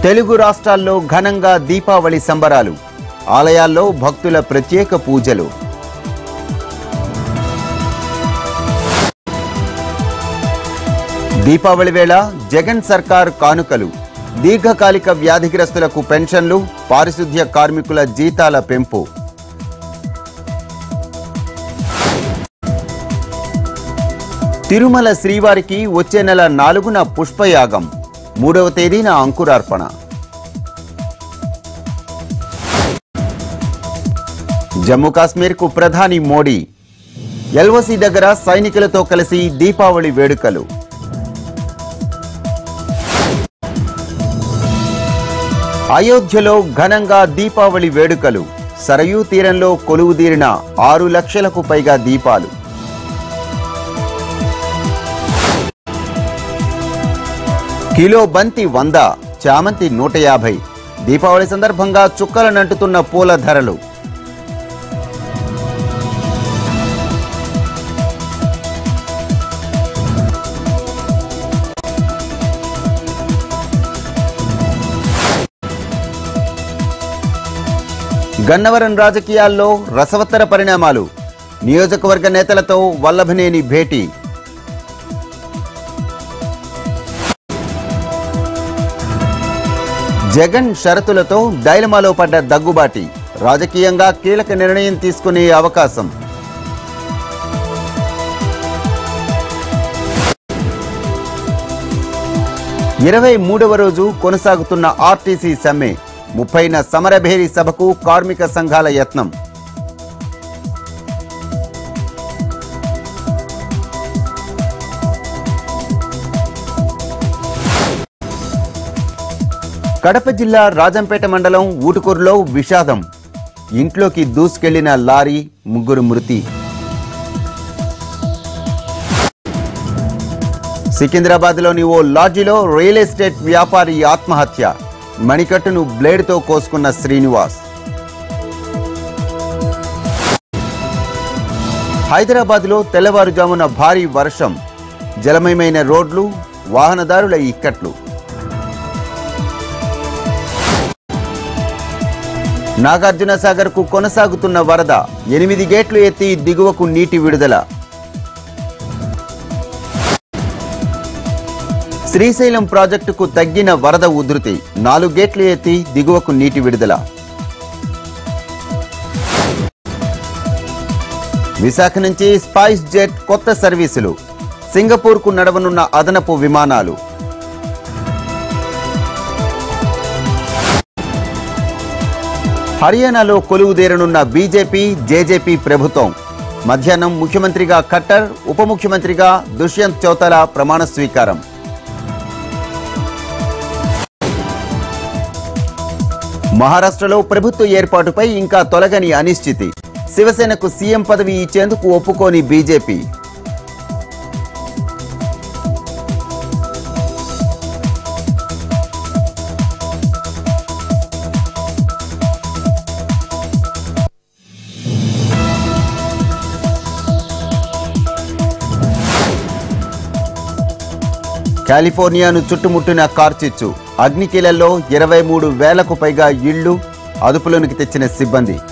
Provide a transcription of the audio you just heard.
తెలుగు రాష్ట్రాల్లో ఘనంగా దీపావళి సంబరాలు ఆలయాల్లో భక్తుల ప్రత్యేక పూజలు దీపావళి వేళ జగన్ సర్కార్ కానుకలు దీర్ఘకాలిక వ్యాధిగ్రస్తులకు పెన్షన్లు పారిశుద్ధ్య కార్మికుల జీతాల పెంపు తిరుమల శ్రీవారికి వచ్చే నెల నాలుగున పుష్పయాగం మూడవ తేదీన అంకురార్పణ జమ్మూ కాశ్మీర్కు ప్రధాని మోడీ ఎల్ఓసి దగ్గర సైనికులతో కలిసి దీపావళి వేడుకలు అయోధ్యలో ఘనంగా దీపావళి వేడుకలు సరయూ తీరంలో కొలువుదీరిన ఆరు లక్షలకు పైగా దీపాలు కిలో బంతి వంద చామంతి నూట యాభై దీపావళి సందర్భంగా చుక్కలనంటుతున్న పూల ధరలు గన్నవరం రాజకీయాల్లో రసవత్తర పరిణామాలు నియోజకవర్గ నేతలతో వల్లభనేని భేటీ జగన్ షరతులతో డైలమాలో పడ్డ దగ్గుబాటి రాజకీయంగా కీలక నిర్ణయం తీసుకునే అవకాశం ఇరవై మూడవ రోజు కొనసాగుతున్న ఆర్టీసీ సమ్మె ముప్పైన సమరభేరి సభకు కార్మిక సంఘాల యత్నం కడప జిల్లా రాజంపేట మండలం ఊటుకూరులో విషాదం ఇంట్లోకి దూసుకెళ్లిన లారీ ముగ్గురు మృతి సికింద్రాబాద్లోని ఓ లాడ్జిలో రియల్ ఎస్టేట్ వ్యాపారి ఆత్మహత్య మణికట్టును బ్లేడ్తో కోసుకున్న శ్రీనివాస్ హైదరాబాద్లో తెల్లవారుజామున భారీ వర్షం జలమయమైన రోడ్లు వాహనదారుల ఇక్కట్లు నాగార్జున సాగర్ కు కొనసాగుతున్న వరద ఎనిమిది గేట్లు ఎత్తి దిగువకు నీటి విడుదల శ్రీశైలం ప్రాజెక్టుకు తగ్గిన వరద ఉధృతి నాలుగు గేట్లు ఎత్తి దిగువకు నీటి విడుదల విశాఖ నుంచి స్పైస్ జెట్ కొత్త సర్వీసులు సింగపూర్కు నడవనున్న అదనపు విమానాలు హర్యానాలో కొలువుదేరనున్న బీజేపీ జేజేపీ ప్రభుత్వం మధ్యాహ్నం ముఖ్యమంత్రిగా ఖట్టర్ ఉప ముఖ్యమంత్రిగా దుష్యంత్ చౌతాలా ప్రమాణ స్వీకారం మహారాష్ట్రలో ప్రభుత్వ ఏర్పాటుపై ఇంకా తొలగని అనిశ్చితి శివసేనకు సీఎం పదవి ఇచ్చేందుకు ఒప్పుకోని బీజేపీ కాలిఫోర్నియాను చుట్టుముట్టిన కార్చిచ్చు అగ్నికీలల్లో ఇరవై మూడు వేలకు పైగా ఇళ్లు అదుపులోనికి తెచ్చిన సిబ్బంది